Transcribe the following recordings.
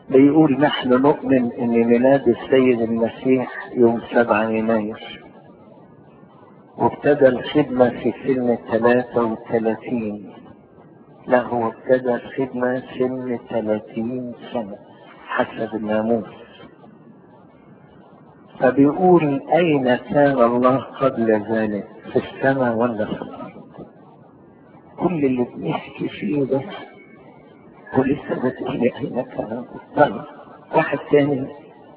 بيقول نحن نؤمن ان ميلاد السيد المسيح يوم سبعة يناير وابتدى الخدمة في سن 33 لا هو ابتدى الخدمة سن 30 سنة حسب الناموس فبيقول أين كان الله قبل ذلك في السماء ولا في الأرض كل اللي بنحكي فيه ده ولسه بتقول لي أين كان طيب واحد تاني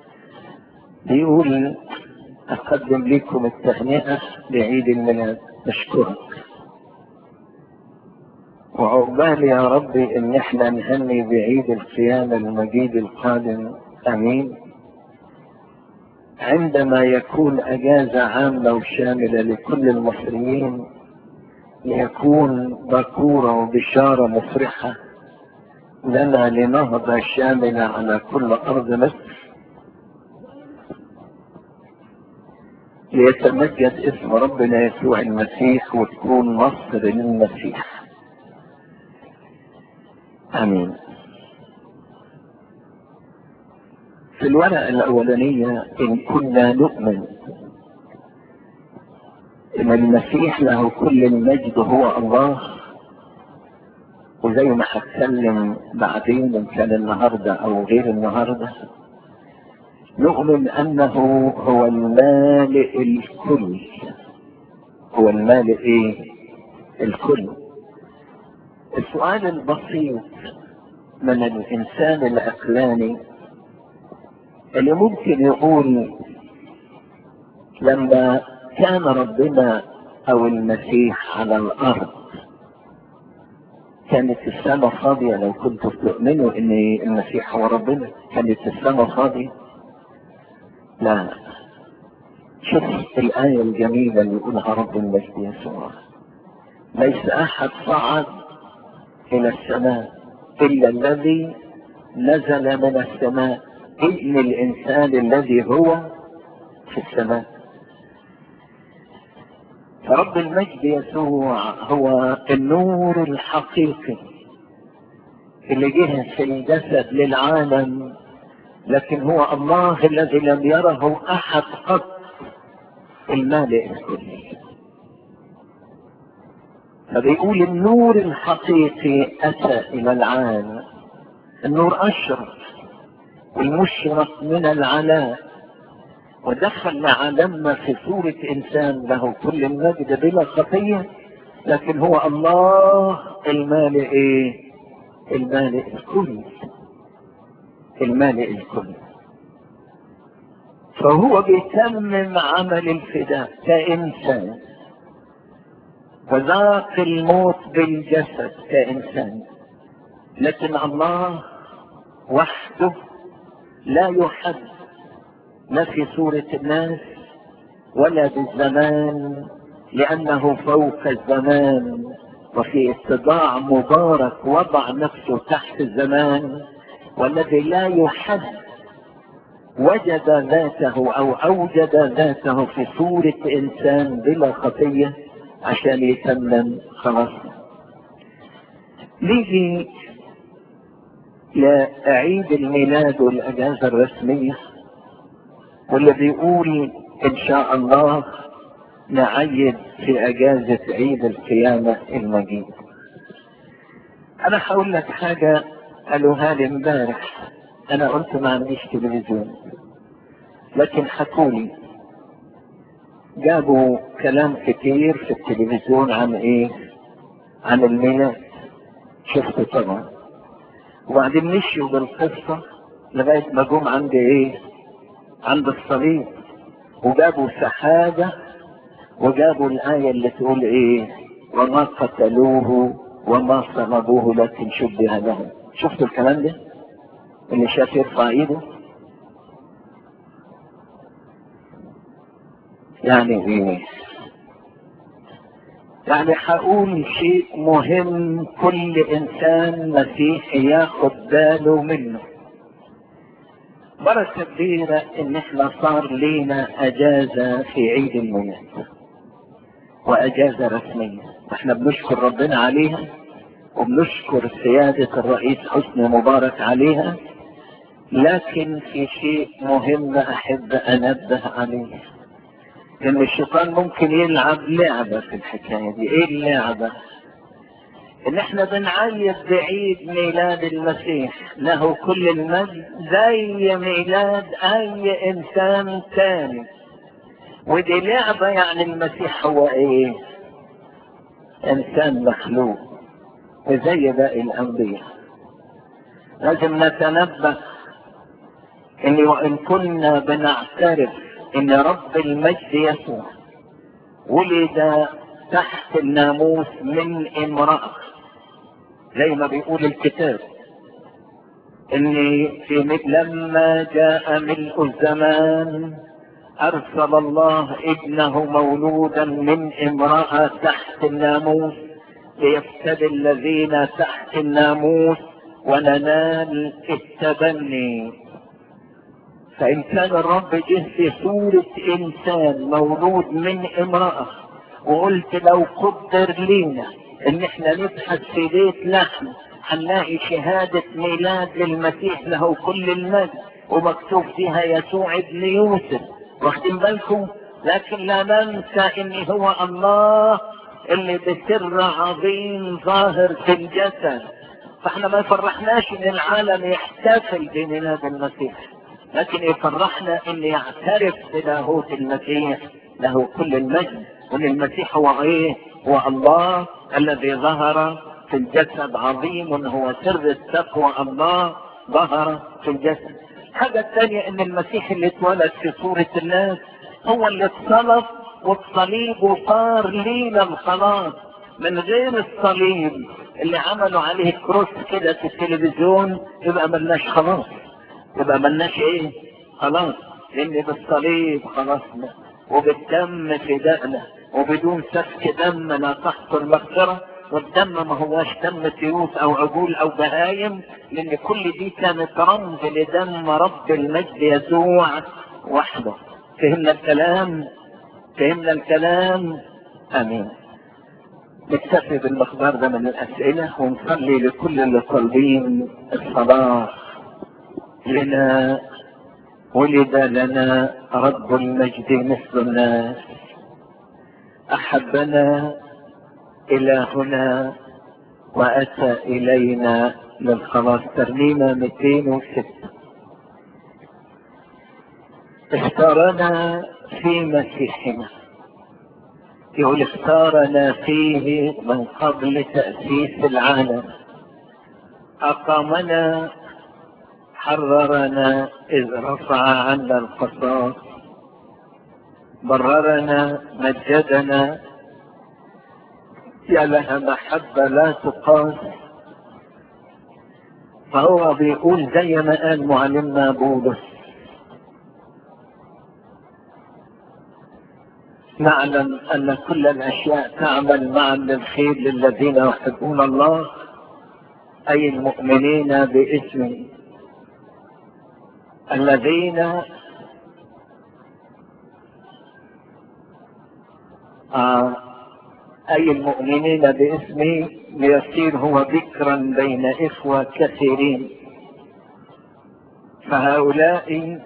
بيقول أقدم لكم التهنئة لعيد الميلاد أشكرك وعقبال يا ربي إن إحنا نهني بعيد القيامة المجيد القادم آمين عندما يكون أجازة عامة وشاملة لكل المصريين يكون بكورة وبشارة مفرحة لنا لنهضة شاملة على كل أرض مصر ليتمجد اسم ربنا يسوع المسيح وتكون مصر للمسيح امين في الورقة الأولانية إن كنا نؤمن إن المسيح له كل المجد هو الله وزي ما هتكلم بعدين إن كان النهاردة أو غير النهاردة نؤمن انه هو المالئ الكل هو المالئ ايه الكل السؤال البسيط من الانسان العقلاني اللي ممكن يقول لما كان ربنا او المسيح على الارض كانت السماء فاضية لو كنتوا تؤمنوا ان المسيح هو ربنا كانت السماء فاضية لا شوف الآية الجميلة اللي يقولها رب المجد يسوع ليس أحد صعد إلى السماء إلا الذي نزل من السماء ابن الإنسان الذي هو في السماء فرب المجد يسوع هو النور الحقيقي اللي جه في الجسد للعالم لكن هو الله الذي لم يره احد قط المالئ الكل فبيقول النور الحقيقي اتى الى العالم النور اشرق والمشرق من العلاء ودخل عالمنا في صورة انسان له كل المجد بلا خطية لكن هو الله المالئ ايه المالئ الكل المالئ الكل فهو بيتمم عمل الفداء كإنسان وذاق الموت بالجسد كإنسان لكن الله وحده لا يحد لا في صورة الناس ولا بالزمان لأنه فوق الزمان وفي اتضاع مبارك وضع نفسه تحت الزمان والذي لا يحد وجد ذاته او اوجد ذاته في صورة انسان بلا خطية عشان يتمم خلاصنا نيجي لعيد الميلاد والاجازة الرسمية واللي بيقول ان شاء الله نعيد في اجازة عيد القيامة المجيد انا هقول لك حاجة قالوها لي امبارح انا قلت ما عنديش تلفزيون لكن حكولي جابوا كلام كتير في التلفزيون عن ايه عن الميلاد شفته طبعا وبعدين مشوا بالقصة لغاية ما جم عند ايه عند الصليب وجابوا سحابة وجابوا الآية اللي تقول ايه وما قتلوه وما صلبوه لكن شبه لهم شفتوا الكلام ده اللي شاف يرفع ايده يعني ايه يعني هقول شيء مهم كل انسان مسيحي ياخد باله منه بركة كبيرة ان احنا صار لينا اجازة في عيد الميلاد واجازة رسمية احنا بنشكر ربنا عليها وبنشكر سيادة الرئيس حسني مبارك عليها لكن في شيء مهم احب انبه عليه ان الشيطان ممكن يلعب لعبة في الحكاية دي ايه اللعبة ان احنا بنعيد بعيد ميلاد المسيح له كل المجد زي ميلاد اي انسان تاني ودي لعبة يعني المسيح هو ايه انسان مخلوق وزي باقي الانبياء لازم نتنبه ان وان كنا بنعترف ان رب المجد يسوع ولد تحت الناموس من امرأة زي ما بيقول الكتاب ان في لما جاء ملء الزمان ارسل الله ابنه مولودا من امرأة تحت الناموس ليفتدي الذين تحت الناموس وننال التبني فإن كان الرب جه في صورة إنسان مولود من امرأة وقلت لو قدر لينا إن إحنا نبحث في بيت لحم هنلاقي شهادة ميلاد للمسيح له كل المجد ومكتوب فيها يسوع ابن يوسف واخدين بالكم لكن لا ننسى إن هو الله اللي بسر عظيم ظاهر في الجسد فاحنا ما فرحناش ان العالم يحتفل بميلاد المسيح لكن يفرحنا ان يعترف بلاهوت المسيح له كل المجد وان المسيح هو ايه هو الله الذي ظهر في الجسد عظيم هو سر التقوى الله ظهر في الجسد الحاجة الثانية ان المسيح اللي اتولد في صورة الناس هو اللي اتصلب والصليب وصار لينا الخلاص من غير الصليب اللي عملوا عليه كروس كده في التلفزيون يبقى ملناش خلاص يبقى ملناش ايه خلاص لان بالصليب خلصنا وبالدم فدائنا وبدون سفك دم لا تحصل مغفره والدم ما هواش دم سيوف او عجول او بهايم لان كل دي كانت رمز لدم رب المجد يسوع وحده فهمنا الكلام فهمنا الكلام امين نكتفي بالمقدار ده من الاسئله ونصلي لكل اللي طالبين الصلاه لنا ولد لنا رب المجد مثل الناس احبنا الى هنا واتى الينا للخلاص ترنيمه 206 اختارنا في مسيحنا يقول اختارنا فيه من قبل تأسيس العالم أقامنا حررنا إذ رفع عنا القصاص بررنا مجدنا يا لها محبة لا تقاس فهو بيقول زي ما قال معلمنا بولس نعلم أن كل الأشياء تعمل معا للخير للذين يحبون الله أي المؤمنين باسمه الذين آه أي المؤمنين باسمه ليصير هو ذكرا بين إخوة كثيرين فهؤلاء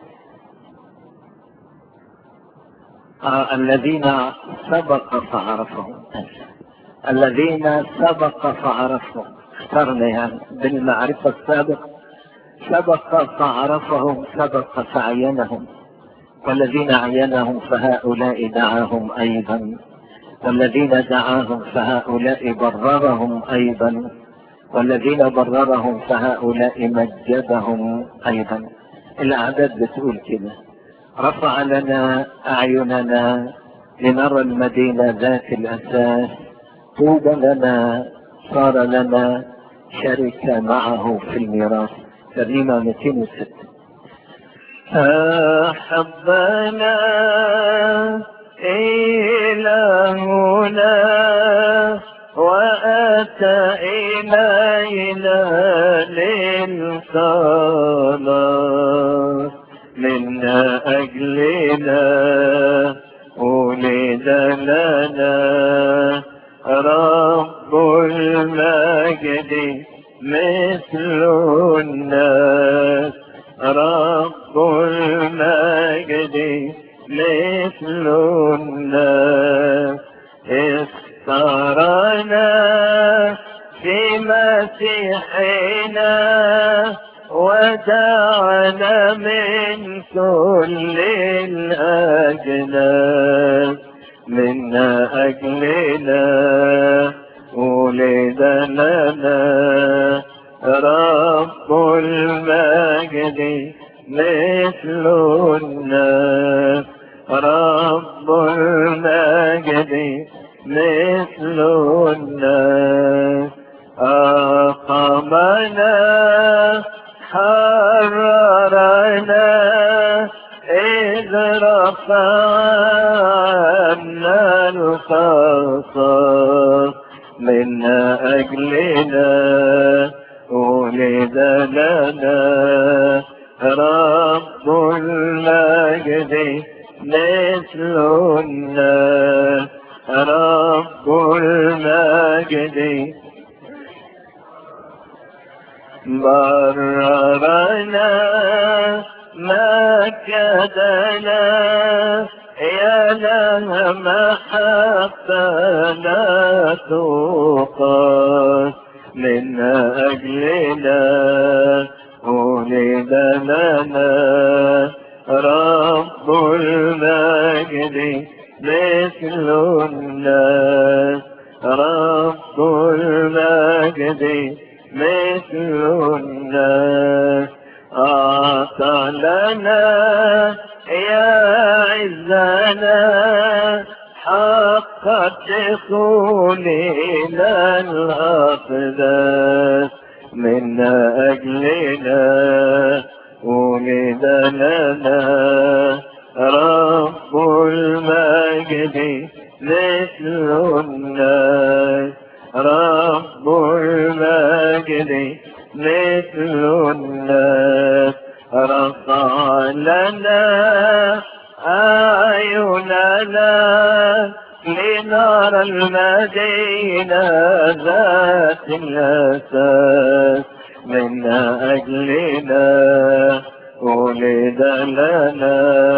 آه الذين سبق فعرفهم الذين سبق فعرفهم اخترنا يعني بالمعرفة السابقة سبق فعرفهم سبق فعينهم والذين عينهم فهؤلاء دعاهم ايضا والذين دعاهم فهؤلاء بررهم ايضا والذين بررهم فهؤلاء مجدهم ايضا الاعداد بتقول كده رفع لنا اعيننا لنرى المدينه ذات الاساس طوبى لنا صار لنا شركه معه في الميراث ترنيمة 206 أحبنا إلهنا وأتى إلينا للصلاة من أجلنا ولد لنا رب المجد مثل الناس ودعنا من كل الأجناس من أجلنا ولد لنا رب المجد مثل الناس رب المجد مثل الناس أقامنا حررنا إذ رفعنا القصص من أجلنا ولد لنا رب المجد مثل الناس رب المجد بررنا ما كدنا يا لها محبة لا تقاس من أجلنا ولد لنا رب المجد مثل الناس رب المجد مثل الناس أعطى لنا يا عزنا حق الدخول إلى الأقداس من أجلنا ولد لنا رب المجد مثل الناس رب المجد مثل الناس رفع لنا أعيننا لنرى المدينة ذات الأساس من أجلنا ولد لنا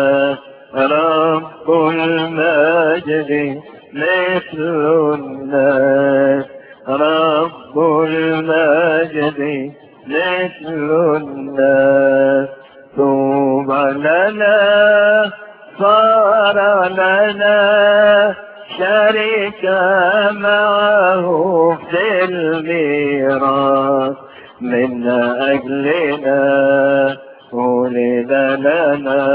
رب المجد مثل الناس رب المجد مثل الناس طوبى لنا صار لنا شريكا معه في الميراث من أجلنا ولد لنا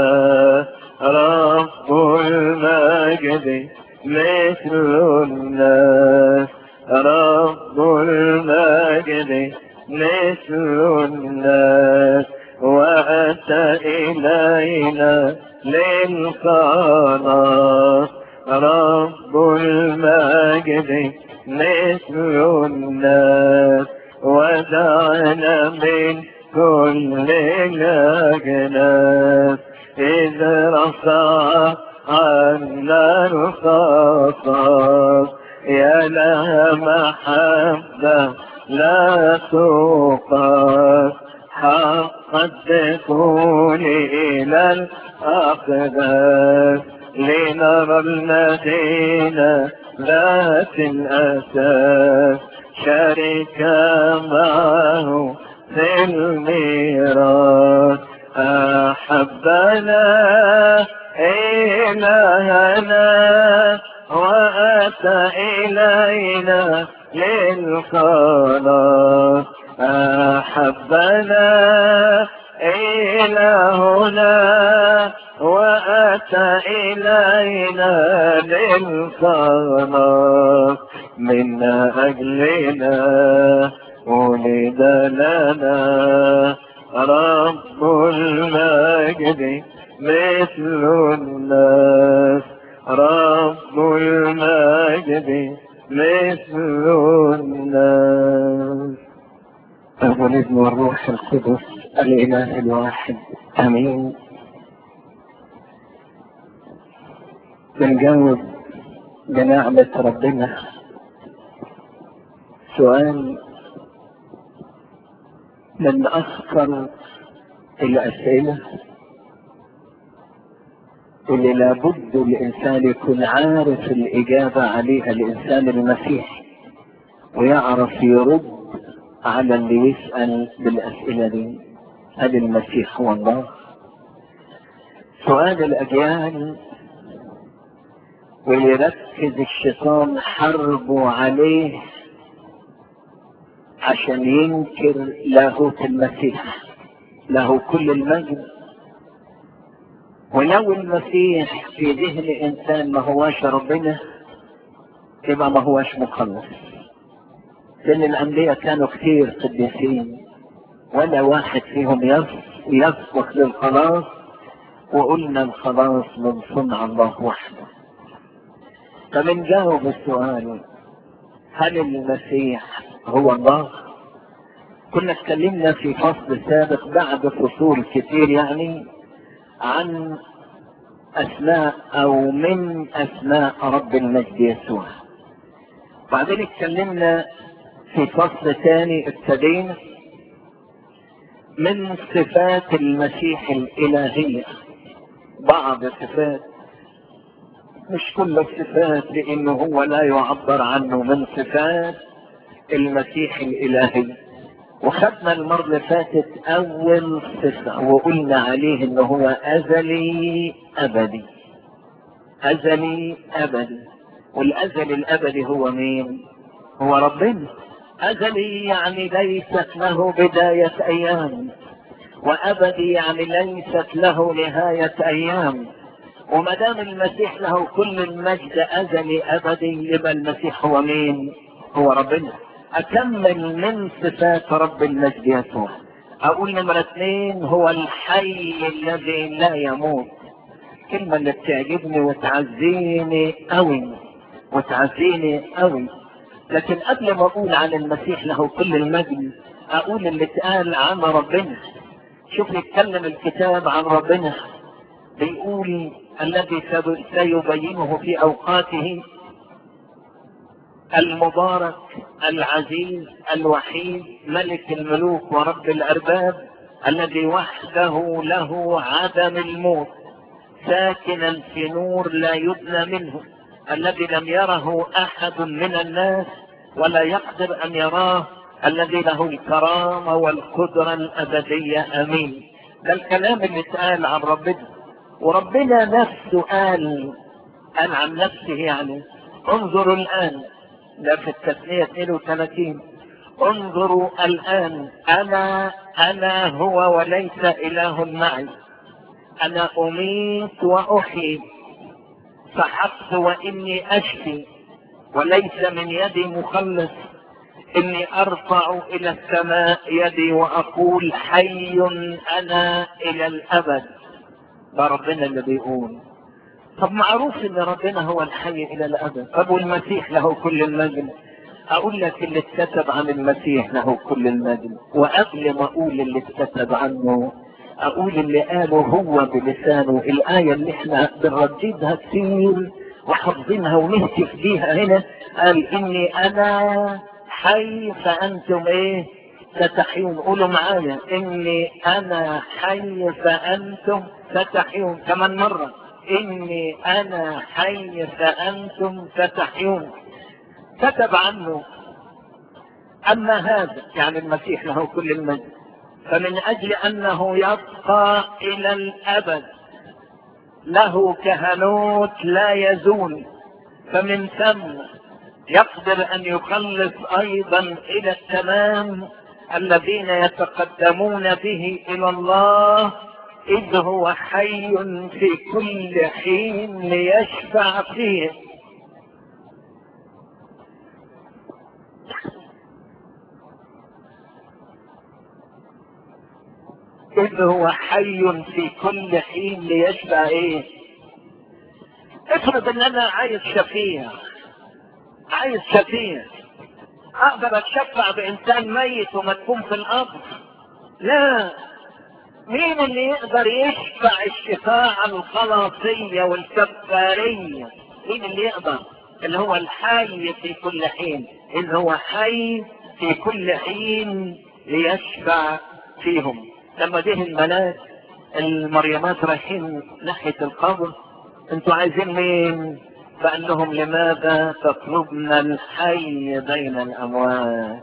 رب المجد مثل الناس رب المجد مثل الناس وأتى إلينا للخلاص رب المجد مثل الناس ودعنا من كل الأجناس إذ رفع عنا الخصاص يا لها محبة لا توقف حق الدخول إلى الأقداس لنرى المدينة ذات الأساس شركا معه في الميراث أحبنا إلهنا وأتى إلينا للخلاص أحبنا إلهنا وأتى إلينا للخلاص من أجلنا ولد لنا رب المجد مثل الناس رب المجد مثل الناس أبو الابن والروح القدس الإله الواحد أمين بنجاوب بنعمة ربنا سؤال من أخطر الأسئلة اللي لابد الإنسان يكون عارف الإجابة عليها الإنسان المسيحي ويعرف يرد على اللي يسأل بالأسئلة دي هل المسيح هو الله سؤال الأجيال ويركز الشيطان حربه عليه عشان ينكر لاهوت المسيح له كل المجد ولو المسيح في ذهن انسان ما هواش ربنا يبقى ما هواش مخلص لان الانبياء كانوا كتير قديسين ولا واحد فيهم يسبق للخلاص وقلنا الخلاص من صنع الله وحده فبنجاوب السؤال هل المسيح هو الله كنا اتكلمنا في فصل سابق بعد فصول كتير يعني عن اسماء او من اسماء رب المجد يسوع بعدين اتكلمنا في فصل ثاني ابتدينا من صفات المسيح الالهيه بعض الصفات مش كل الصفات لانه هو لا يعبر عنه من صفات المسيح الالهي وخدنا المرة اللي فاتت أول صفة وقلنا عليه إنه هو أزلي أبدي أزلي أبدي والأزل الأبدي هو مين؟ هو ربنا أزلي يعني ليست له بداية أيام وأبدي يعني ليست له نهاية أيام وما دام المسيح له كل المجد أزلي أبدي يبقى المسيح هو مين؟ هو ربنا اكمل من صفات رب المجد يسوع اقول نمرة اثنين هو الحي الذي لا يموت الكلمة اللي بتعجبني وتعزيني قوي وتعزيني قوي لكن قبل ما اقول عن المسيح له كل المجد اقول اللي اتقال عن ربنا شوف يتكلم الكتاب عن ربنا بيقول الذي سيبينه في اوقاته المبارك العزيز الوحيد ملك الملوك ورب الارباب الذي وحده له عدم الموت ساكنا في نور لا يدنى منه الذي لم يره احد من الناس ولا يقدر ان يراه الذي له الكرامة والقدرة الأبدية أمين ده الكلام اللي اتقال عن ربنا وربنا نفسه قال قال عن نفسه يعني انظروا الآن ده في التثنية 32 انظروا الآن أنا أنا هو وليس إله معي أنا أميت وأحيي فحقت وإني أشفي وليس من يدي مخلص إني أرفع إلى السماء يدي وأقول حي أنا إلى الأبد ده ربنا اللي بيقول طب معروف ان ربنا هو الحي الى الابد طب والمسيح له كل المجد اقول لك اللي اتكتب عن المسيح له كل المجد وقبل ما اقول اللي اتكتب عنه اقول اللي قاله هو بلسانه الايه اللي احنا بنرددها كتير وحافظينها ونهتف بيها هنا قال اني انا حي فانتم ايه ستحيون قولوا معايا اني انا حي فانتم ستحيون كمان مره إني أنا حي فأنتم فتحيون كتب عنه أما هذا يعني المسيح له كل المجد فمن أجل أنه يبقى إلى الأبد له كهنوت لا يزول فمن ثم يقدر أن يخلص أيضا إلى التمام الذين يتقدمون به إلى الله إذ هو حي في كل حين ليشفع فيه إذ هو حي في كل حين ليشفع إيه افرض إن أنا عايز شفيع عايز شفيع أقدر أتشفع بإنسان ميت ومدفون في القبر لا مين اللي يقدر يشفع الشفاعة الخلاصية والكفارية مين اللي يقدر اللي هو الحي في كل حين اللي هو حي في كل حين ليشفع فيهم لما جه الملاك المريمات رايحين ناحية القبر انتوا عايزين مين فقال لهم لماذا تطلبن الحي بين الاموات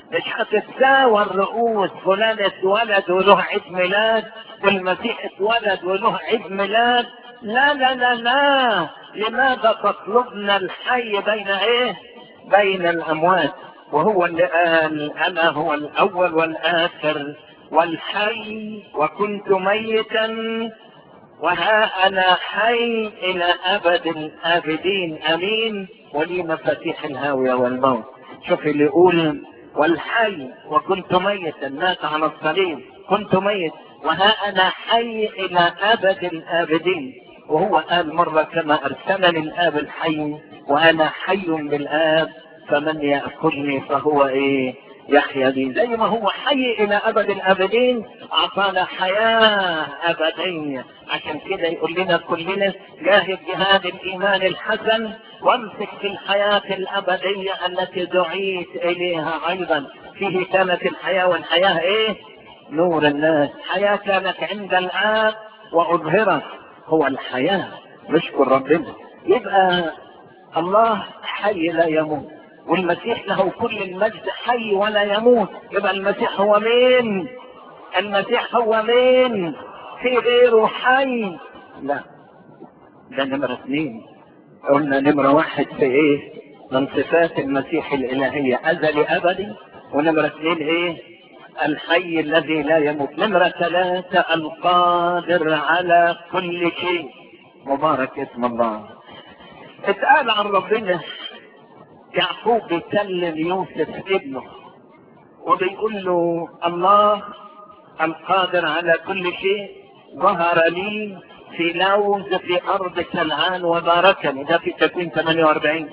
مش هتتساوى الرؤوس فلان اتولد وله عيد ميلاد والمسيح اتولد وله عيد ميلاد لا لا لا لا لماذا تطلبنا الحي بين ايه بين الاموات وهو اللي قال انا هو الاول والاخر والحي وكنت ميتا وها انا حي الى ابد الابدين امين ولي مفاتيح الهاويه والموت شوف اللي يقول والحي وكنت ميتا مات على الصليب كنت ميت وها انا حي الى ابد الابدين وهو قال مرة كما ارسلني الاب الحي وانا حي بالاب فمن يأكلني فهو ايه يحيى بي زي ما هو حي الى ابد الابدين اعطانا حياة ابدية عشان كده يقول لنا كلنا جاهد جهاد الايمان الحسن وامسك في الحياة الابدية التي دعيت اليها ايضا فيه كانت الحياة والحياة ايه نور الناس حياة كانت عند الاب واظهرت هو الحياة نشكر ربنا يبقى الله حي لا يموت والمسيح له كل المجد حي ولا يموت يبقى المسيح هو مين المسيح هو مين في غيره حي لا ده نمرة اثنين قلنا نمرة واحد في ايه من صفات المسيح الالهية ازلي ابدي ونمرة اثنين ايه الحي الذي لا يموت نمرة ثلاثة القادر على كل شيء مبارك اسم الله اتقال عن ربنا يعقوب بيكلم يوسف ابنه وبيقول له الله القادر على كل شيء ظهر لي في لوز في ارض كنعان وباركني ده في تكوين 48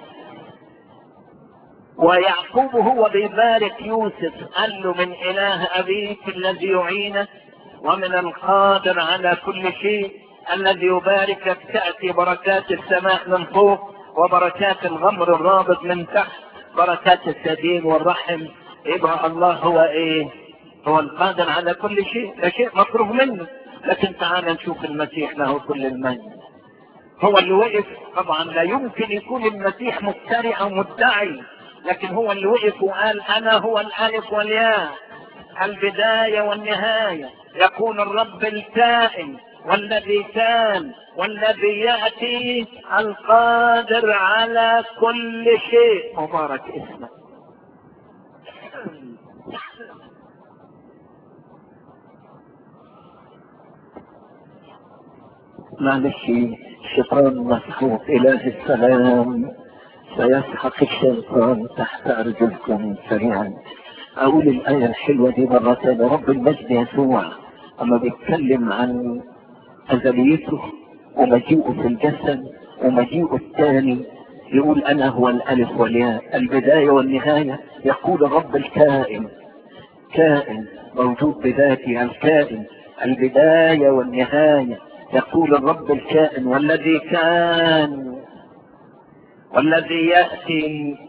ويعقوب هو بيبارك يوسف قال له من اله ابيك الذي يعينك ومن القادر على كل شيء الذي يباركك تاتي بركات السماء من فوق وبركات الغمر الرابط من تحت بركات السدين والرحم يبقى الله هو ايه هو القادر على كل شيء ده شيء مفروغ منه لكن تعال نشوف المسيح له كل المجد هو اللي وقف طبعا لا يمكن يكون المسيح مفتري او مدعي لكن هو اللي وقف وقال انا هو الالف والياء البداية والنهاية يكون الرب الكائن والذي كان والذي يأتي القادر على كل شيء مبارك اسمه معلش الشيطان مسحوق إله السلام سيسحق الشيطان تحت أرجلكم سريعا أقول الآية الحلوة دي مرة تانية رب المجد يسوع أما بيتكلم عن أزليته ومجيئه في الجسد ومجيئه الثاني يقول أنا هو الألف والياء البداية والنهاية يقول الرب الكائن كائن موجود بذاته الكائن البداية والنهاية يقول الرب الكائن والذي كان والذي يأتي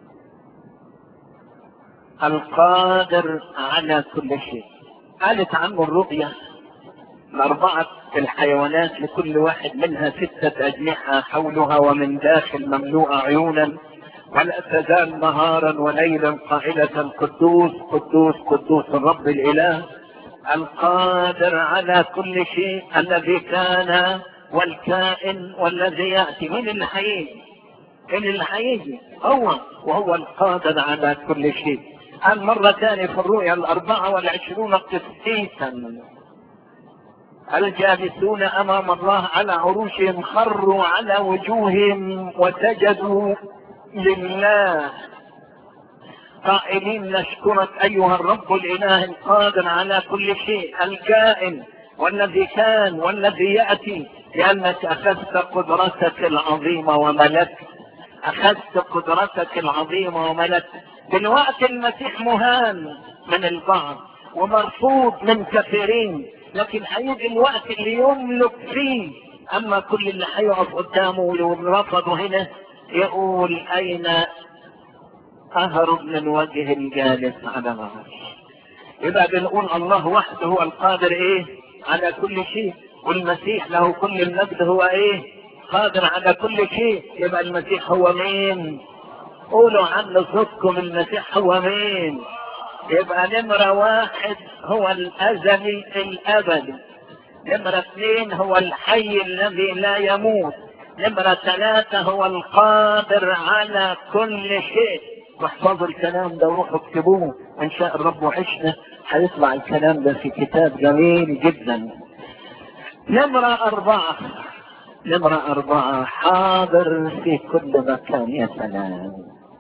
القادر على كل شيء قالت عنه الرؤيا الأربعة الحيوانات لكل واحد منها ستة أجنحة حولها ومن داخل مملوءة عيونا ولا تزال نهارا وليلا قائلة قدوس قدوس قدوس الرب الإله القادر على كل شيء الذي كان والكائن والذي يأتي من اللي هيجي من اللي هيجي هو وهو القادر على كل شيء قال مرة ثانية في الرؤيا الأربعة والعشرون قسيسا الجالسون أمام الله على عروشهم خروا على وجوههم وسجدوا لله قائلين نشكرك أيها الرب الإله القادر على كل شيء الكائن والذي كان والذي يأتي لأنك أخذت قدرتك العظيمة وملكت أخذت قدرتك العظيمة وملكت دلوقتي المسيح مهان من البعض ومرفوض من كثيرين لكن هيجي الوقت اللي يملك فيه أما كل اللي هيقف قدامه ولو رفضوا هنا يقول أين أهرب من وجه الجالس على العرش يبقى بنقول الله وحده هو القادر ايه على كل شيء والمسيح له كل المجد هو ايه قادر على كل شيء يبقى المسيح هو مين قولوا عن صدقكم المسيح هو مين يبقى نمرة واحد هو الأزلي الأبدي نمرة اثنين هو الحي الذي لا يموت نمرة ثلاثة هو القادر على كل شيء واحفظوا الكلام ده وروحوا اكتبوه وان شاء الرب وعشنا هيطلع الكلام ده في كتاب جميل جدا نمرة أربعة نمرة أربعة حاضر في كل مكان يا سلام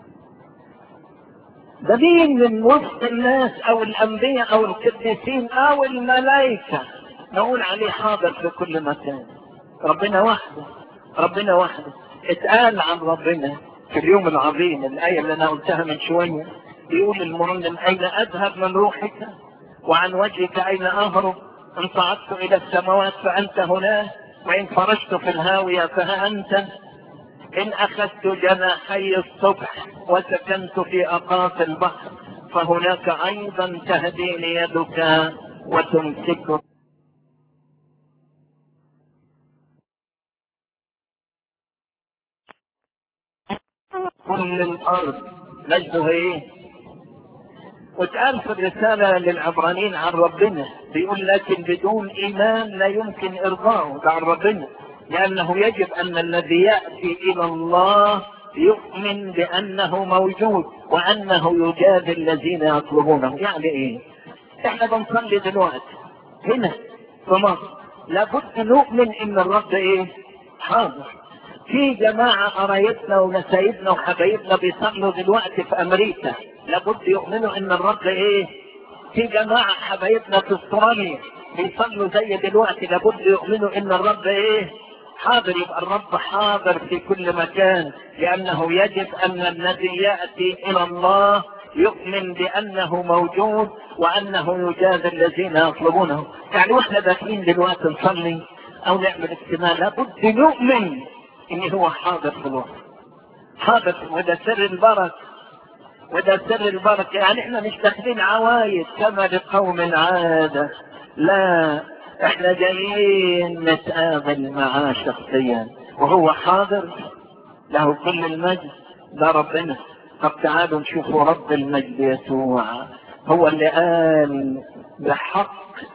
ده مين من وسط الناس أو الأنبياء أو القديسين أو الملائكة نقول عليه حاضر في كل مكان ربنا وحده ربنا وحده اتقال عن ربنا في اليوم العظيم الآية اللي أنا قلتها من شوية بيقول المرنم أين أذهب من روحك وعن وجهك أين أهرب إن صعدت إلى السماوات فأنت هناك وإن فرشت في الهاوية فها أنت إن أخذت جناحي الصبح وسكنت في أقاصي البحر فهناك أيضا تهديني يدك وتمسك كل الأرض مجده إيه؟ واتقال في الرسالة للعبرانيين عن ربنا بيقول لكن بدون إيمان لا يمكن إرضاؤه ده عن ربنا لأنه يجب أن الذي يأتي إلى الله يؤمن بأنه موجود وأنه يجازي الذين يطلبونه يعني إيه؟ إحنا بنصلي دلوقتي هنا في مصر لابد نؤمن إن الرب إيه؟ حاضر في جماعة قرايبنا ونسايبنا وحبايبنا بيصلوا دلوقتي في أمريكا لابد يؤمنوا إن الرب إيه؟ في جماعة حبايبنا في استراليا بيصلوا زي دلوقتي لابد يؤمنوا إن الرب إيه؟ حاضر يبقى الرب حاضر في كل مكان لأنه يجب أن الذي يأتي إلى الله يؤمن بأنه موجود وأنه يجازي الذين يطلبونه يعني واحنا داخلين دلوقتي نصلي أو نعمل اجتماع لابد نؤمن إن هو حاضر في الوقت حاضر وده سر البركة وده سر البركة يعني احنا مش داخلين عوايد كما لقوم عادة لا احنا جايين نتقابل معاه شخصيا وهو حاضر له كل المجد ده ربنا طب تعالوا نشوفوا رب المجد يسوع هو اللي قال بحق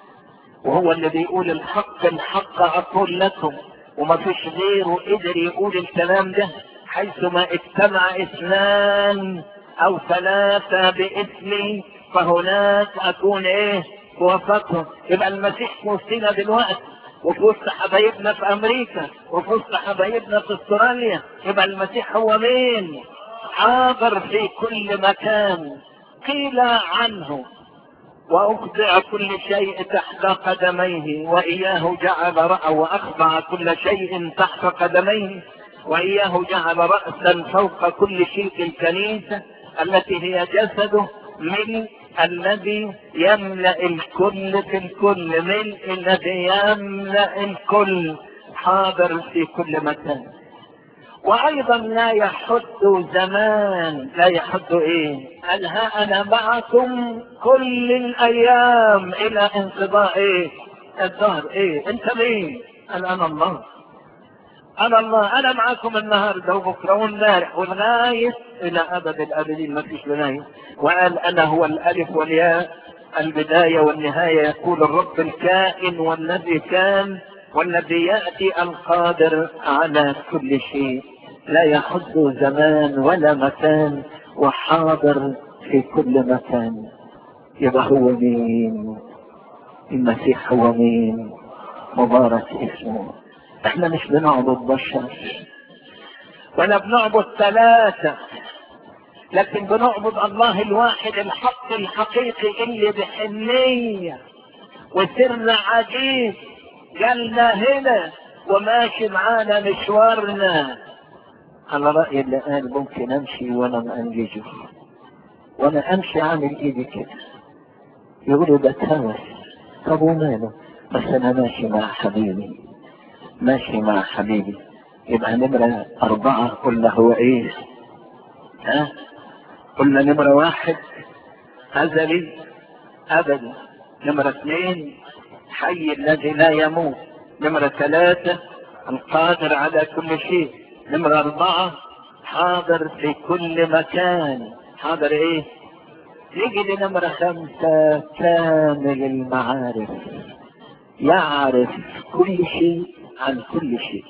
وهو اللي بيقول الحق الحق اقول لكم وما فيش غيره قدر يقول الكلام ده حيثما اجتمع اثنان او ثلاثة باسمي فهناك اكون ايه وسطهم يبقى المسيح في وسطنا دلوقتي وفي وسط حبايبنا في امريكا وفي وسط حبايبنا في استراليا يبقى المسيح هو مين حاضر في كل مكان قيل عنه وأخضع كل شيء تحت قدميه وإياه جعل رأى وأخضع كل شيء تحت قدميه وإياه جعل رأسا فوق كل شيء الكنيسة التي هي جسده من الذي يملأ الكل في الكل ملء الذي يملأ الكل حاضر في كل مكان وايضا لا يحد زمان لا يحد ايه قال ها انا معكم كل الايام الى انقضاء ايه الدهر ايه انت مين قال انا الله انا الله انا معكم النهارده وبكره وامبارح ولغايه الى ابد الابدين ما فيش نهايه وقال انا هو الالف والياء البدايه والنهايه يقول الرب الكائن والذي كان والذي ياتي القادر على كل شيء لا يحد زمان ولا مكان وحاضر في كل مكان يبقى هو مين المسيح هو مين مبارك اسمه احنا مش بنعبد بشر ولا بنعبد ثلاثة لكن بنعبد الله الواحد الحق الحقيقي اللي بحنية وسر عجيب جالنا هنا وماشي معانا مشوارنا على رأي اللي قال ممكن امشي وانا مأنججه وانا امشي عامل ايدي كده يقولوا ده تهوس طب وماله بس انا ماشي مع حبيبي ماشي مع حبيبي يبقى نمرة أربعة قلنا هو إيه؟ ها؟ قلنا نمرة واحد أزلي أبدي نمرة اثنين حي الذي لا يموت نمرة ثلاثة القادر على كل شيء نمرة أربعة حاضر في كل مكان حاضر إيه؟ يجي لنمرة خمسة كامل المعارف يعرف كل شيء عن كل شيء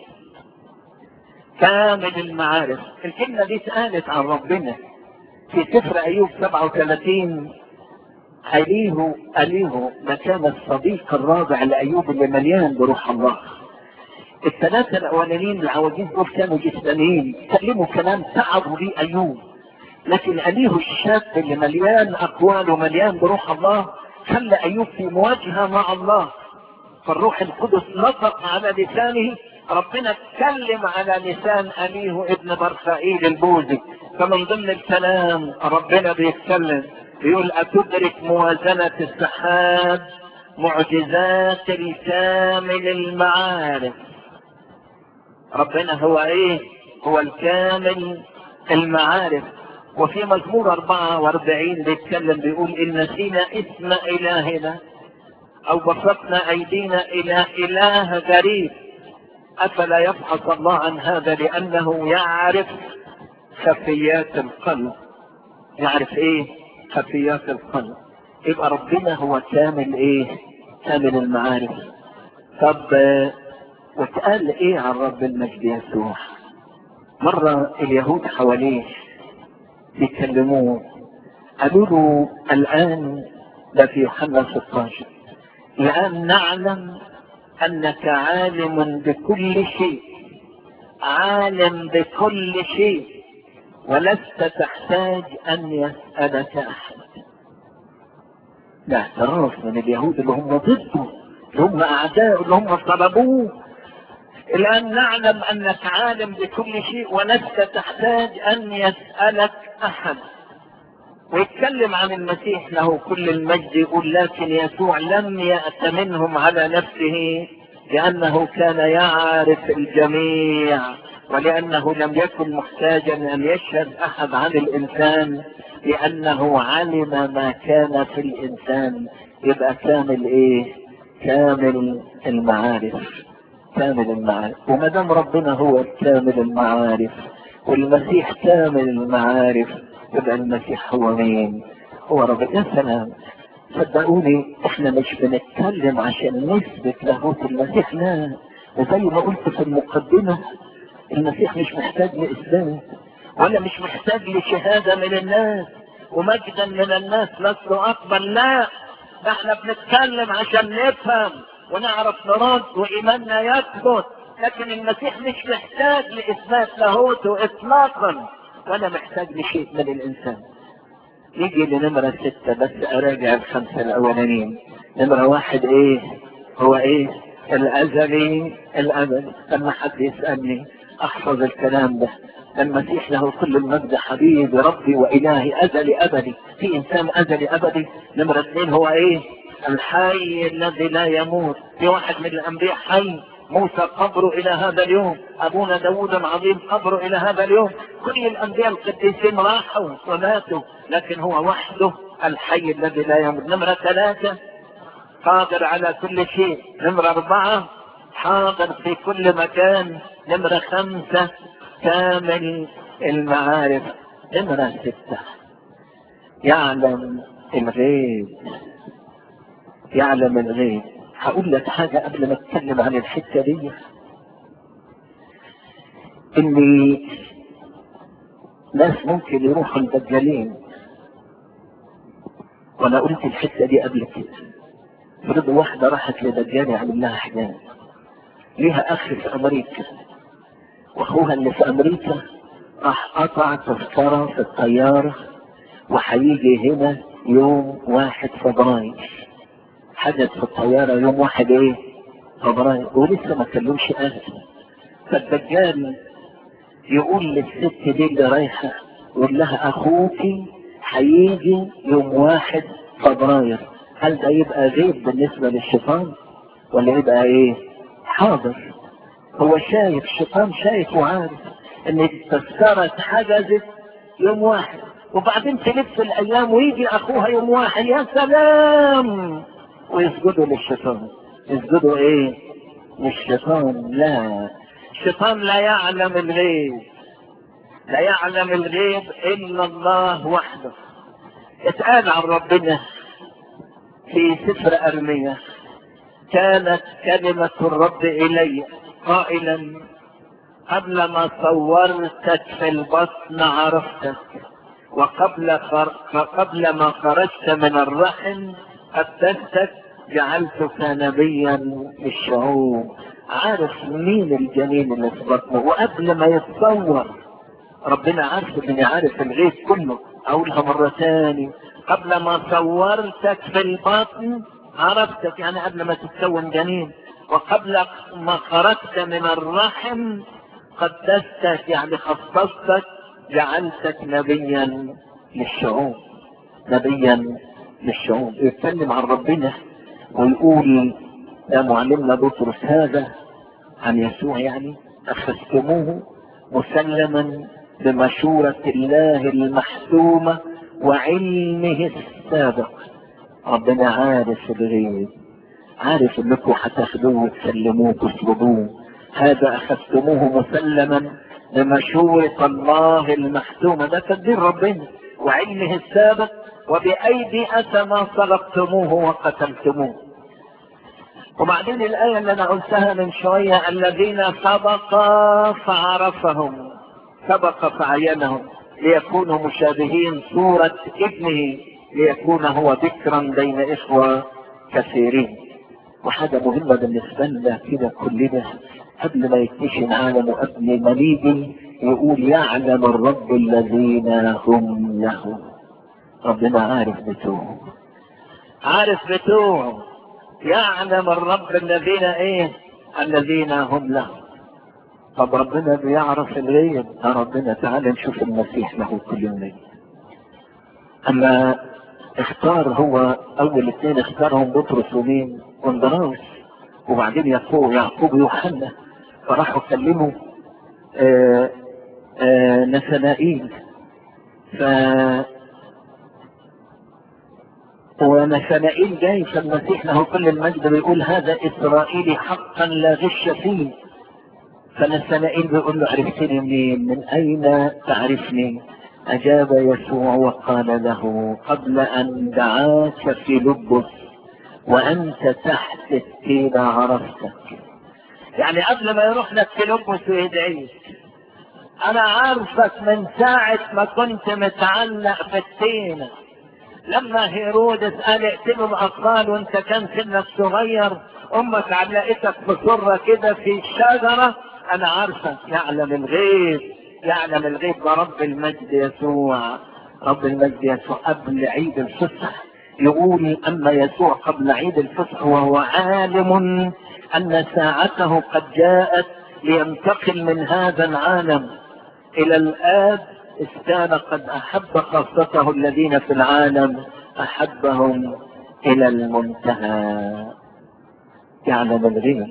كامل المعارف الكلمة دي اتقالت عن ربنا في سفر أيوب 37 أليه أليه مكان الصديق الرابع لأيوب اللي مليان بروح الله الثلاثة الأولانيين العواجيز دول كانوا جسمانيين كلموا كلام تعبوا ليه أيوب لكن أليه الشاب اللي مليان أقوال ومليان بروح الله خلى أيوب في مواجهة مع الله فالروح القدس نطق على لسانه ربنا اتكلم على لسان أليه ابن برخائيل البوزي فمن ضمن الكلام ربنا بيتكلم بيقول أتدرك موازنة السحاب معجزات الكامل المعارف ربنا هو ايه هو الكامل المعارف وفي مزمور 44 بيتكلم بيقول إن نسينا اسم إلهنا أو بسطنا أيدينا إلى إله غريب أفلا يفحص الله عن هذا لأنه يعرف خفيات القلب يعرف إيه خفيات القلب يبقى ربنا هو كامل إيه كامل المعارف طب واتقال إيه عن رب المجد يسوع مرة اليهود حواليه بيكلموه قالوا له الآن ده في يوحنا 16 الآن نعلم أنك عالم بكل شيء عالم بكل شيء ولست تحتاج أن يسألك أحد ده اعتراف من اليهود اللي هم ضده اللي هم أعداء اللي هم طلبوه الآن نعلم أنك عالم بكل شيء ولست تحتاج أن يسألك أحد ويتكلم عن المسيح له كل المجد يقول لكن يسوع لم يأت منهم على نفسه لأنه كان يعرف الجميع ولأنه لم يكن محتاجا أن يشهد أحد عن الإنسان لأنه علم ما كان في الإنسان يبقى كامل إيه؟ كامل المعارف كامل المعارف وما دام ربنا هو الكامل المعارف والمسيح كامل المعارف يبقى المسيح هو مين؟ هو رب يا سلام صدقوني احنا مش بنتكلم عشان نثبت لاهوت المسيح لا وزي ما قلت في المقدمة المسيح مش محتاج لإثبات ولا مش محتاج لشهادة من الناس ومجدا من الناس لست أقبل لا ده احنا بنتكلم عشان نفهم ونعرف نرد وإيماننا يثبت لكن المسيح مش محتاج لإثبات لاهوته إطلاقا ولا محتاج لشيء من الإنسان نيجي لنمرة ستة بس أراجع الخمسة الأولانيين نمرة واحد إيه هو إيه الأزلي الأبد لما حد يسألني أحفظ الكلام ده المسيح له كل المجد حبيبي ربي وإلهي أزلي أبدي في إنسان أزلي أبدي نمرة اثنين هو إيه الحي الذي لا يموت في واحد من الأنبياء حي موسى قبره إلى هذا اليوم أبونا داود العظيم قبره إلى هذا اليوم كل الأنبياء القديسين راحوا وماتوا لكن هو وحده الحي الذي لا يموت نمرة ثلاثة قادر على كل شيء نمرة أربعة حاضر في كل مكان نمرة خمسة كامل المعارف نمرة ستة يعلم الغيب يعلم الغيب هقول لك حاجة قبل ما اتكلم عن الحتة دي ان ناس ممكن يروحوا الدجالين وانا قلت الحتة دي قبل كده فرض واحدة راحت لدجال يعمل لها حجاب ليها اخ في امريكا واخوها اللي في امريكا راح قطع تذكرة في الطيارة وهيجي هنا يوم واحد فبراير حدث في الطيارة يوم واحد ايه فبراير ولسه ما كلمش اهل فالدجال يقول للست دي اللي رايحة يقول لها اخوكي هيجي يوم واحد فبراير هل ده يبقى غيب بالنسبة للشيطان ولا يبقى ايه حاضر هو شايف الشيطان شايف وعارف ان التذكرة اتحجزت يوم واحد وبعدين تلف الايام ويجي اخوها يوم واحد يا سلام ويسجدوا للشيطان يسجدوا ايه للشيطان لا الشيطان لا يعلم الغيب لا يعلم الغيب الا الله وحده اتقال عن ربنا في سفر ارميا كانت كلمة الرب الي قائلا قبل ما صورتك في البطن عرفتك وقبل خر... قبل ما خرجت من الرحم قدستك جعلتك نبيا للشعوب عارف مين الجنين اللي في بطنه وقبل ما يتصور ربنا عارف اني عارف الغيب كله اقولها مرة تاني قبل ما صورتك في البطن عرفتك يعني قبل ما تتكون جنين وقبل ما خرجت من الرحم قدستك يعني خصصتك جعلتك نبيا للشعوب نبيا للشعوب يتكلم عن ربنا ويقول يا معلمنا بطرس هذا عن يسوع يعني أخذتموه مسلما بمشورة الله المحسومة وعلمه السابق ربنا عارف الغيب عارف انكم هتاخدوه وتسلموه وتطلبوه هذا اخذتموه مسلما بمشورة الله المحسومة ده تدبير ربنا وعلمه السابق وبأيدي أتى ما صلبتموه وقتلتموه وبعدين الآية اللي أنا قلتها من شوية الذين سبق فعرفهم سبق فعينهم ليكونوا مشابهين صورة ابنه ليكون هو ذكرا بين إخوة كثيرين وحاجة مهمة بالنسبة لنا كده كل ده قبل ما يكتشف العالم وقبل ما نيجي يقول يعلم الرب الذين هم له ربنا عارف بتوعه عارف بتوعه يعلم الرب الذين ايه الذين هم له طب ربنا بيعرف الغيب يا ربنا تعالى نشوف المسيح له كل يوم اما اختار هو اول اثنين اختارهم بطرس ومين واندراوس وبعدين يعقوب يعقوب ويوحنا فراحوا كلموا آه آه نثنائيل ف ونثنائيل جاي فالمسيح له كل المجد بيقول هذا اسرائيلي حقا لا غش فيه فنثنائيل بيقول له عرفتني منين من اين تعرفني اجاب يسوع وقال له قبل ان دعاك في لبس وانت تحت التين عرفتك يعني قبل ما يروح لك في لبس ويدعيك انا عارفك من ساعة ما كنت متعلق في التينة لما هيرودس قال اقتلوا الاطفال وانت كان سنك صغير امك علقتك بصرة كده في الشجرة انا عارفك يعلم الغيب يعلم الغيب ده رب المجد يسوع رب المجد يسوع قبل عيد الفصح يقول اما يسوع قبل عيد الفصح وهو عالم ان ساعته قد جاءت لينتقل من هذا العالم الى الاب إذ كان قد احب خاصته الذين في العالم احبهم الى المنتهى يعلم الغيب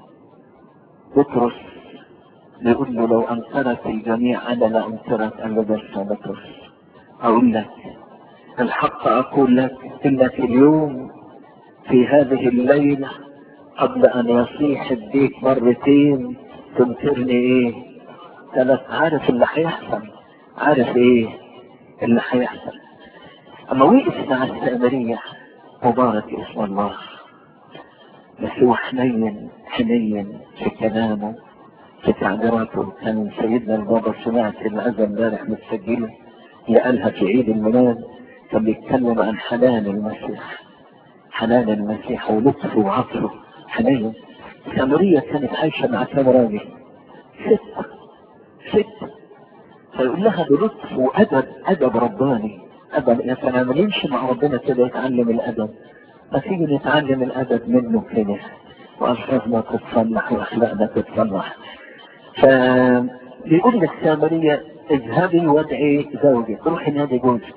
بطرس بيقول له لو انكرت الجميع انا لا انكرت الا بس بطرس اقول لك الحق اقول لك انك اليوم في هذه الليلة قبل ان يصيح الديك مرتين تنكرني ايه ثلاث عارف اللي هيحصل عارف ايه اللي هيحصل اما وقف مع السامرية مبارك اسم الله بس هو حنين حنين في كلامه في تعبيراته كان سيدنا البابا سمعت الأذى امبارح متسجلة اللي قالها في عيد الميلاد كان بيتكلم عن حنان المسيح حنان المسيح ولطفه وعطفه حنين سامرية كانت عايشة مع كام راجل ست ست فيقول لها بلطف وأدب أدب رباني أدب يا سلام يمشي مع ربنا كده يتعلم الأدب ما تيجي نتعلم الأدب منه كده وألفاظنا تتصلح وأخلاقنا تتصلح فبيقول للسامرية اذهبي وادعي زوجك روحي نادي جوزك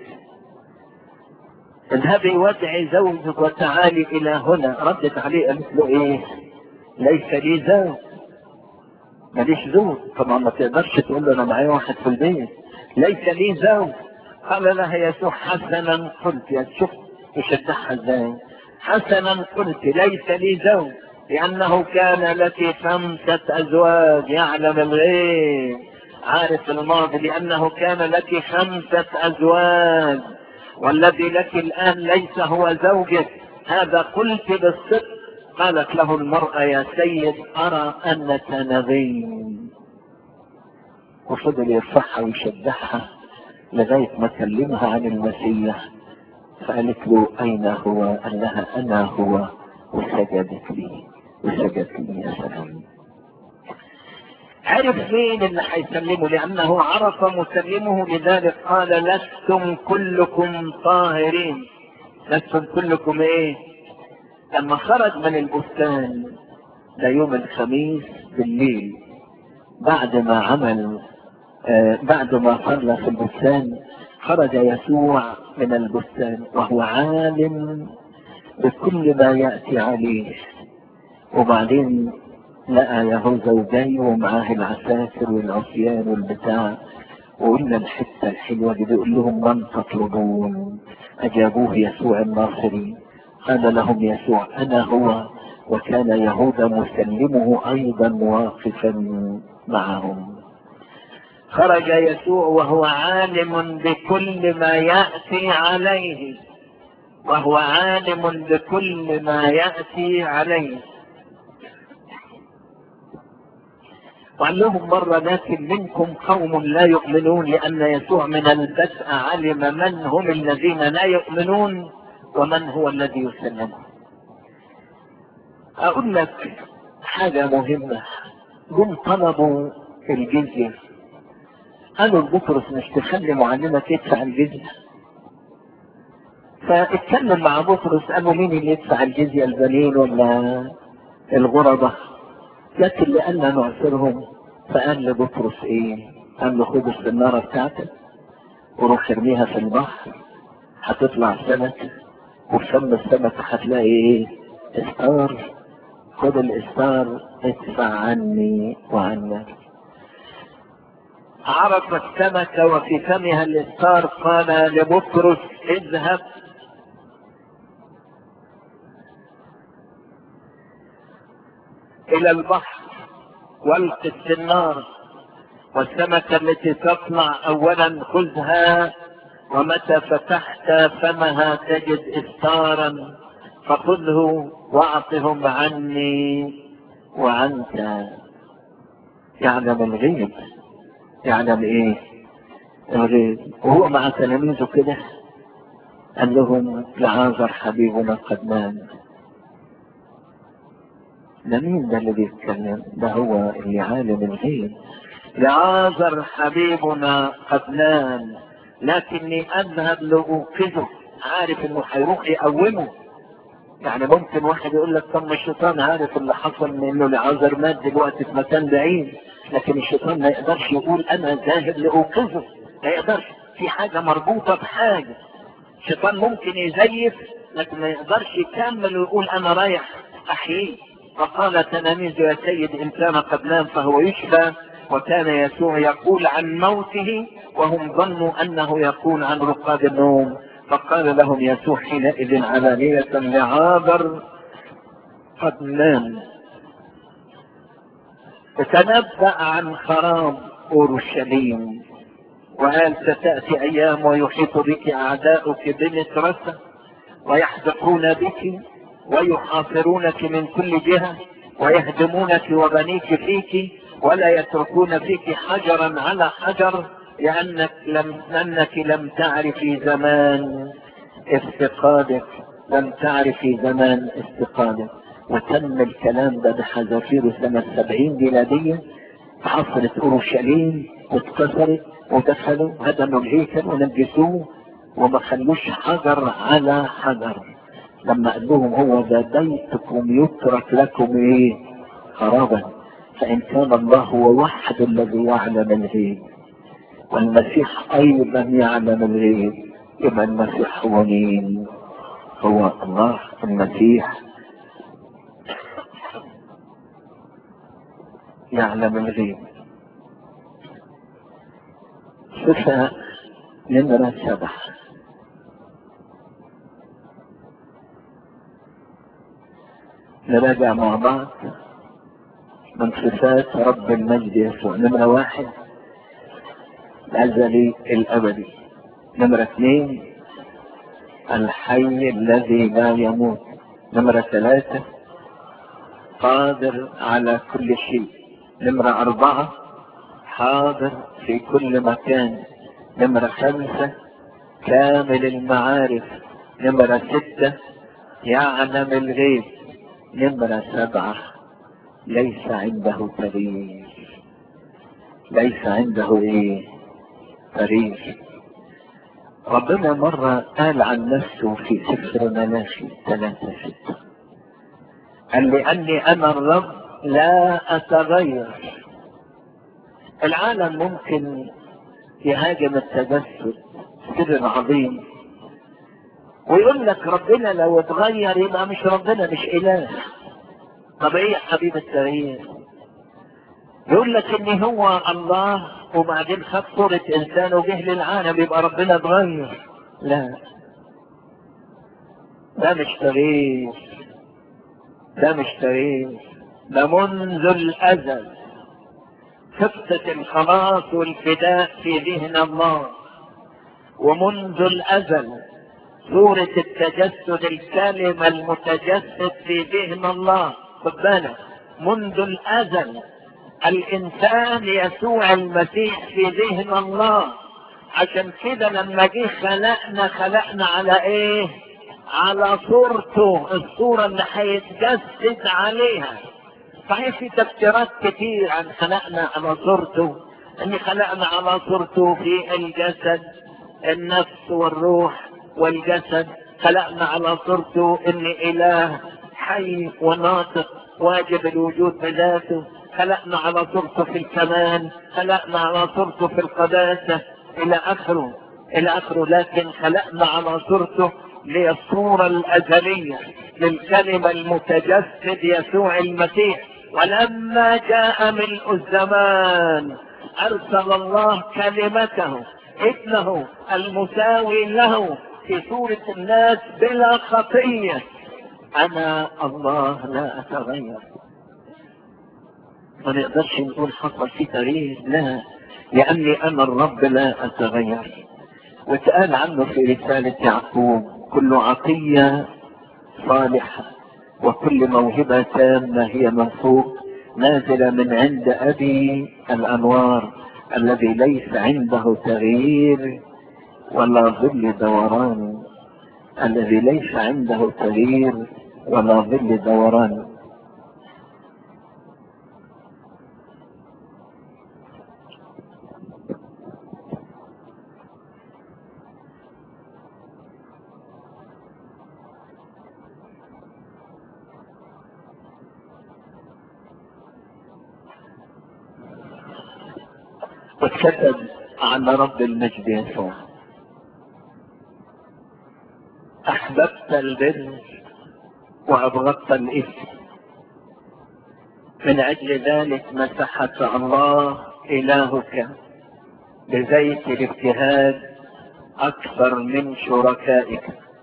اذهبي وادعي زوجك وتعالي الى هنا ردت عليه قالت له ايه ليس لي زوج ماليش زوج طبعا ما تقدرش تقول له انا معايا واحد في البيت ليس لي زوج قال لها يسوع حسنا قلت يا شوف يشجعها ازاي حسنا قلت ليس لي زوج لأنه كان لك خمسة أزواج يعلم الغيب عارف الماضي لأنه كان لك خمسة أزواج والذي لك الآن ليس هو زوجك هذا قلت بالصدق قالت له المرأة يا سيد أرى أنك نبي وفضل يرفعها ويشجعها لغاية ما كلمها عن المسيح فقالت له أين هو؟ قال لها أنا هو وسجدت لي وسجدت لي يا سلام عرف مين اللي هيسلمه لأنه عرف مسلمه لذلك قال لستم كلكم طاهرين لستم كلكم ايه لما خرج من البستان ده يوم الخميس بالليل بعد ما عمل آه بعد ما صلى في البستان خرج يسوع من البستان وهو عالم بكل ما يأتي عليه وبعدين لقى يهوذا وجاي ومعاه العساكر والعصيان والبتاع وقلنا الحتة الحلوة دي بيقول لهم من تطلبون أجابوه يسوع الناصري قال لهم يسوع أنا هو وكان يهوذا مسلمه أيضا واقفا معهم خرج يسوع وهو عالم بكل ما يأتي عليه وهو عالم بكل ما يأتي عليه وقال لهم مرة لكن منكم قوم لا يؤمنون لأن يسوع من البدء علم من هم الذين لا يؤمنون ومن هو الذي يسلمه أقول لك حاجة مهمة جم طلبوا الجزية قالوا لبطرس مش تخلي معلمك يدفع الجزية فاتكلم مع بطرس قالوا مين اللي يدفع الجزية البنين ولا الغربة لكن لأننا نعسرهم فقال لبطرس ايه قال له خد السنارة بتاعتك وروح ارميها في البحر هتطلع سمكة وفي فم السمكة هتلاقي ايه استار خد الاستار ادفع عني وعنك عرف السمكة وفي فمها الاستار قال لبطرس اذهب الى البحر والق السنار والسمكة التي تطلع اولا خذها ومتى فتحت فمها تجد استارا فخذه واعطهم عني وعنك يعلم الغيب يعلم ايه الغيب وهو مع تلاميذه كده قال لهم لعازر حبيبنا قد نام ده مين ده اللي بيتكلم ده هو اللي عالم الغيب لعازر حبيبنا قد نام لكني اذهب لاوقظه عارف انه هيروح يقومه يعني ممكن واحد يقول لك طب ما الشيطان عارف اللي حصل من انه لعازر مات دلوقتي في مكان بعيد لكن الشيطان ما يقدرش يقول انا ذاهب لاوقظه ما يقدرش في حاجه مربوطه بحاجه الشيطان ممكن يزيف لكن ما يقدرش يكمل ويقول انا رايح احييه فقال تلاميذ يا سيد ان كان قد نام فهو يشفى وكان يسوع يقول عن موته وهم ظنوا انه يقول عن رقاد النوم فقال لهم يسوع حينئذ علانية لعابر قد نام تنبأ عن خراب اورشليم وقال ستأتي ايام ويحيط بك اعداؤك بمترسة ويحدقون بك ويحاصرونك من كل جهة ويهدمونك وبنيك فيك ولا يتركون فيك حجرا على حجر لأنك لم لأنك لم تعرفي زمان افتقادك لم تعرفي زمان افتقادك وتم الكلام ده بحذافير سنة سبعين ميلادية حصلت أورشليم واتكسرت ودخلوا هدموا الهيكل ونجسوه وما خلوش حجر على حجر لما قال لهم هو ذا بيتكم يترك لكم ايه خرابا فان كان الله هو وحد الذي يعلم الغيب والمسيح ايضا يعلم الغيب يبقى المسيح هو مين هو الله المسيح يعلم الغيب صفة نمرة سبعة نراجع مع بعض من صفات رب المجد يسوع نمرة واحد الأزلي الأبدي نمرة اثنين الحي الذي لا يموت نمرة ثلاثة قادر على كل شيء نمرة أربعة حاضر في كل مكان نمرة خمسة كامل المعارف نمرة ستة يعلم الغيب نمرة سبعة ليس عنده تغيير ليس عنده ايه تغيير ربنا مرة قال عن نفسه في سفر ملاخي ثلاثة ستة قال لأني أنا الرب لا أتغير العالم ممكن يهاجم التجسد سر عظيم ويقول لك ربنا لو اتغير يبقى مش ربنا مش إله طب ايه يا حبيب التغيير يقول لك ان هو الله وبعدين خد صورة انسان وجه للعالم يبقى ربنا اتغير لا ده مش تغيير ده مش تغيير ده منذ الازل خطة الخلاص والفداء في ذهن الله ومنذ الازل صورة التجسد الكلمة المتجسد في ذهن الله خد بالك منذ الازل الانسان يسوع المسيح في ذهن الله عشان كده لما جه خلقنا خلقنا على ايه على صورته الصورة اللي هيتجسد عليها صحيح في تفسيرات كتير عن خلقنا على صورته ان خلقنا على صورته في الجسد النفس والروح والجسد خلقنا على صورته ان اله حي وناطق واجب الوجود بذاته خلقنا على صورته في الكمال خلقنا على صورته في القداسة الى اخره الى اخره لكن خلقنا على صورته للصورة الازلية للكلمة المتجسد يسوع المسيح ولما جاء ملء الزمان ارسل الله كلمته ابنه المساوي له في صورة الناس بلا خطية انا الله لا اتغير ما نقدرش نقول حصل في تغيير لا لاني انا الرب لا اتغير واتقال عنه في رسالة يعقوب كل عطية صالحة وكل موهبة تامة هي من فوق نازلة من عند أبي الأنوار الذي ليس عنده تغيير ولا ظل دوران الذي ليس عنده تغيير ولا ظل دوران واتكتب عن رب المجد يسوع احببت البر وابغضت الاثم من اجل ذلك مسحك الله الهك بزيت الابتهاج اكثر من شركائك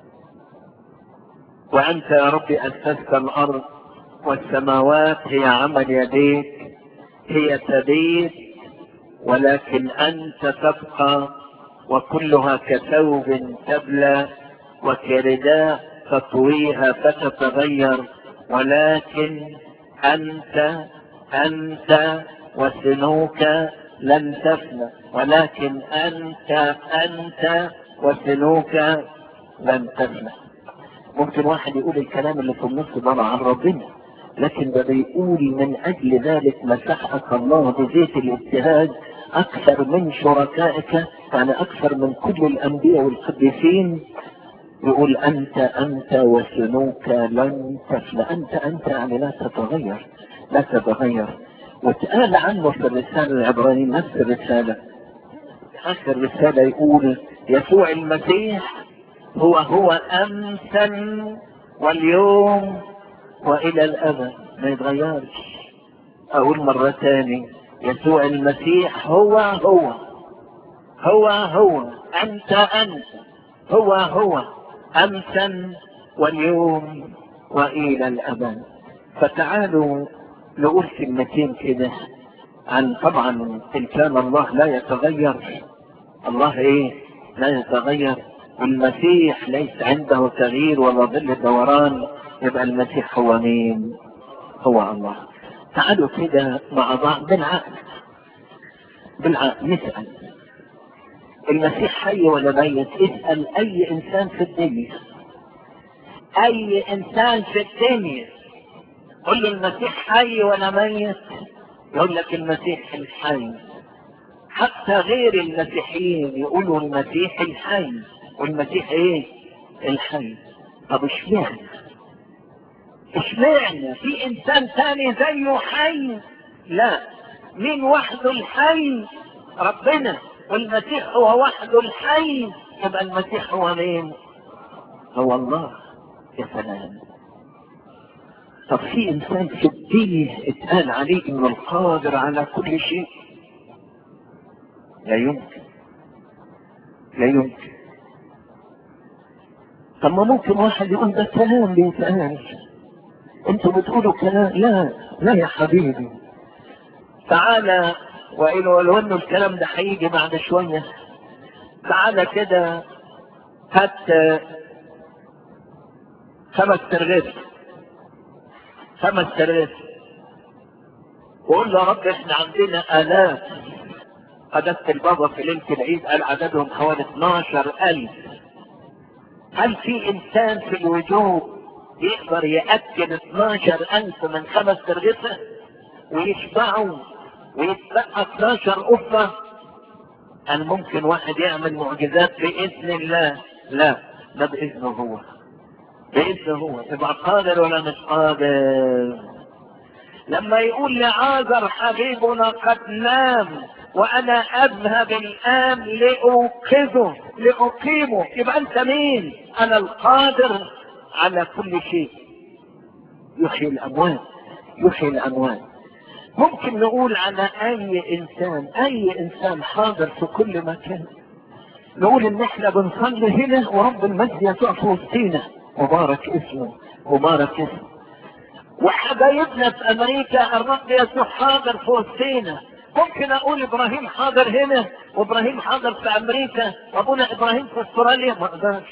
وانت يا رب اسست الارض والسماوات هي عمل يديك هي تبيت ولكن انت تبقى وكلها كثوب تبلى وكرداء تطويها فتتغير ولكن انت انت وسنوك لن تفنى ولكن انت انت وسنوك لن تفنى ممكن واحد يقول الكلام اللي في النص ده عن ربنا لكن ده بيقول من اجل ذلك مسحك الله بزيت الابتهاج اكثر من شركائك يعني اكثر من كل الانبياء والقديسين يقول انت انت وسنوك لن تفنى انت انت يعني لا تتغير لا تتغير واتقال عنه في الرسالة العبرانية نفس الرسالة اخر رسالة يقول يسوع المسيح هو هو امسا واليوم والى الابد ما يتغيرش اقول مرة تاني يسوع المسيح هو هو هو هو انت انت هو هو امسا واليوم والى الابد فتعالوا نقول كلمتين كده عن طبعا ان كان الله لا يتغير الله ايه لا يتغير والمسيح ليس عنده تغيير ولا ظل دوران يبقى المسيح هو مين هو الله تعالوا كده مع بعض بالعقل بالعقل نسأل المسيح حي ولا ميت اسأل اي انسان في الدنيا اي انسان في الدنيا قل له المسيح حي ولا ميت يقول لك المسيح الحي حتى غير المسيحيين يقولوا المسيح الحي والمسيح ايه الحي طب اشمعنى اشمعنى في انسان ثاني زيه حي لا مين وحده الحي ربنا والمسيح هو وحده الحي يبقى المسيح هو مين هو الله يا سلام طب في انسان في الدين اتقال عليه انه القادر على كل شيء لا يمكن لا يمكن طب ما ممكن واحد يقول ده كلام بيتقال انتوا بتقولوا كلام لا لا يا حبيبي تعالى وإن ولو انه الكلام ده هيجي بعد شوية تعالى كده هات خمس ترغيف خمس ترغيف وقول له يا رب احنا عندنا آلاف قدست البابا في ليلة العيد قال عددهم حوالي 12 ألف هل في إنسان في الوجود يقدر يأكل 12 ألف من خمس ترغيفة ويشبعوا ويتبقى 12 قفة هل ممكن واحد يعمل معجزات بإذن الله لا ده بإذنه هو بإذنه هو يبقى قادر ولا مش قادر لما يقول لعازر حبيبنا قد نام وانا اذهب الان لاوقظه لاقيمه يبقى انت مين انا القادر على كل شيء يحيي الاموات يحيي الاموات ممكن نقول على اي انسان اي انسان حاضر في كل مكان نقول ان احنا بنصلي هنا ورب المجد يسوع في وسطينا مبارك اسمه مبارك اسمه وحبايبنا في امريكا الرب يسوع حاضر في وسطينا ممكن اقول ابراهيم حاضر هنا وابراهيم حاضر في امريكا وابونا ابراهيم في استراليا ما اقدرش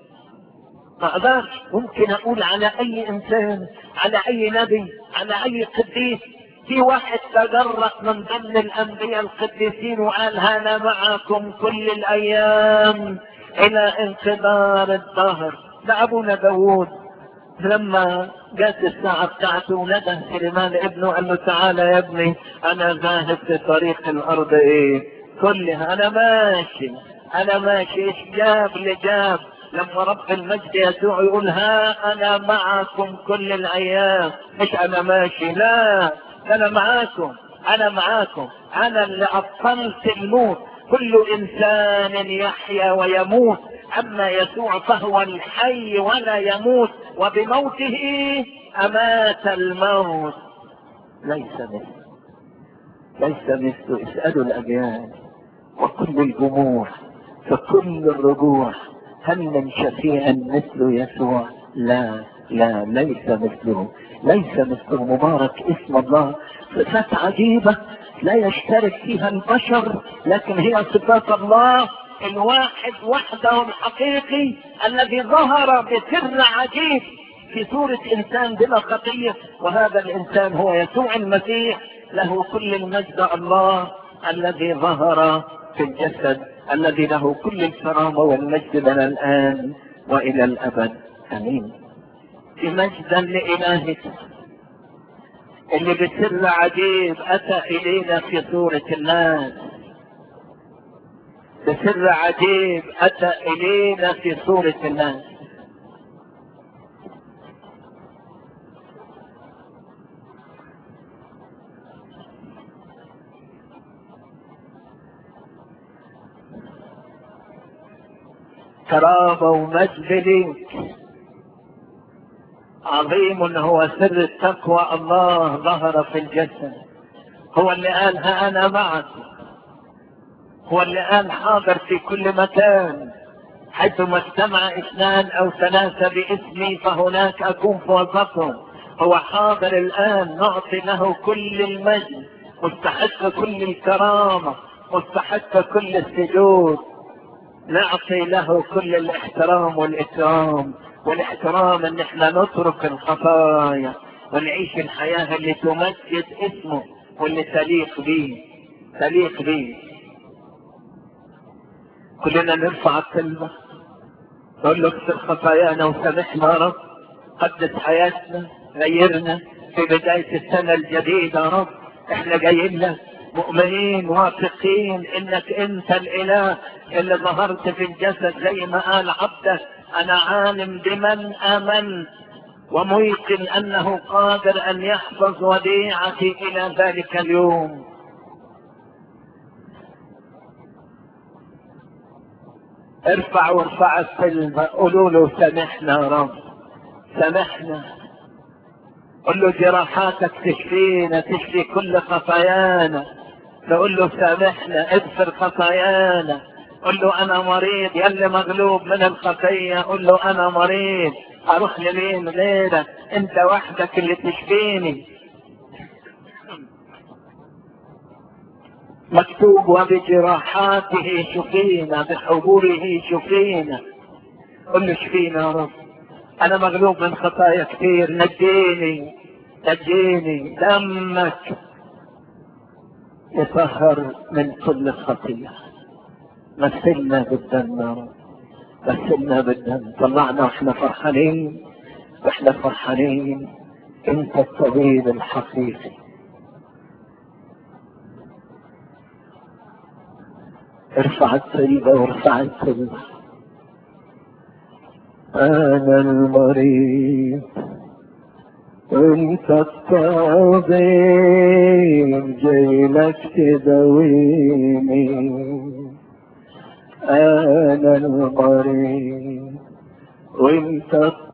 ما اقدرش ممكن اقول على اي انسان على اي نبي على اي قديس في واحد تجرأ من ضمن الانبياء القديسين وقال انا معكم كل الايام الى انقضار الدهر ده ابونا داوود لما جات الساعة بتاعته ونده سليمان ابنه قال له تعالى يا ابني انا ذاهب في طريق الارض ايه كلها انا ماشي انا ماشي ايش جاب لجاب لما رب المجد يسوع يقول ها انا معكم كل الايام مش انا ماشي لا ده انا معاكم انا معاكم انا اللي ابطلت الموت كل انسان يحيا ويموت اما يسوع فهو الحي ولا يموت وبموته امات الموت ليس مثله ليس مثله اسالوا الاجيال وكل الجموع فكل الرجوع هل من شفيع مثل يسوع لا لا ليس مثله ليس مثله مبارك اسم الله صفات عجيبة لا يشترك فيها البشر لكن هي صفات الله الواحد وحده الحقيقي الذي ظهر بسر عجيب في صورة انسان بلا خطية وهذا الانسان هو يسوع المسيح له كل المجد الله الذي ظهر في الجسد الذي له كل الكرامة والمجد لنا الآن وإلى الأبد آمين مجدا لإلهك اللي بسر عجيب أتى إلينا في صورة الناس بسر عجيب أتى إلينا في صورة الناس كرامة ومجد ليك عظيم هو سر التقوى الله ظهر في الجسد هو اللي قال ها انا معك هو اللي قال حاضر في كل مكان حيثما اجتمع اثنان او ثلاثة باسمي فهناك اكون في وسطهم هو حاضر الان نعطي له كل المجد مستحق كل الكرامة مستحق كل السجود نعطي له كل الاحترام والاكرام والاحترام ان احنا نترك الخطايا ونعيش الحياة اللي تمجد اسمه واللي تليق به تليق به كلنا نرفع الكلمة نقول له اغفر خطايانا وسامحنا يا رب قدس حياتنا غيرنا في بداية السنة الجديدة يا رب احنا جايين لك مؤمنين واثقين انك انت الاله اللي ظهرت في الجسد زي ما قال عبدك انا عالم بمن امن وميقن انه قادر ان يحفظ وديعتي الى ذلك اليوم ارفع وارفع الكلمة قولوا له سامحنا يا رب سامحنا قل له جراحاتك تشفينا تشفي كل خطايانا نقول له سامحنا اغفر خطايانا قل له انا مريض يلي مغلوب من الخطية قل له انا مريض اروح لمين غيرك انت وحدك اللي تشفيني مكتوب وبجراحاته شفينا بحبوره شفينا قل له شفينا يا رب انا مغلوب من خطايا كثير نجيني نجيني دمك يطهر من كل خطية مثلنا بالدم يا رب مثلنا بالدم طلعنا واحنا فرحانين واحنا فرحانين انت الطبيب الحقيقي ارفع الصليب وارفع الصليب انا المريض انت الطبيب جاي لك تداويني انا المريض وانت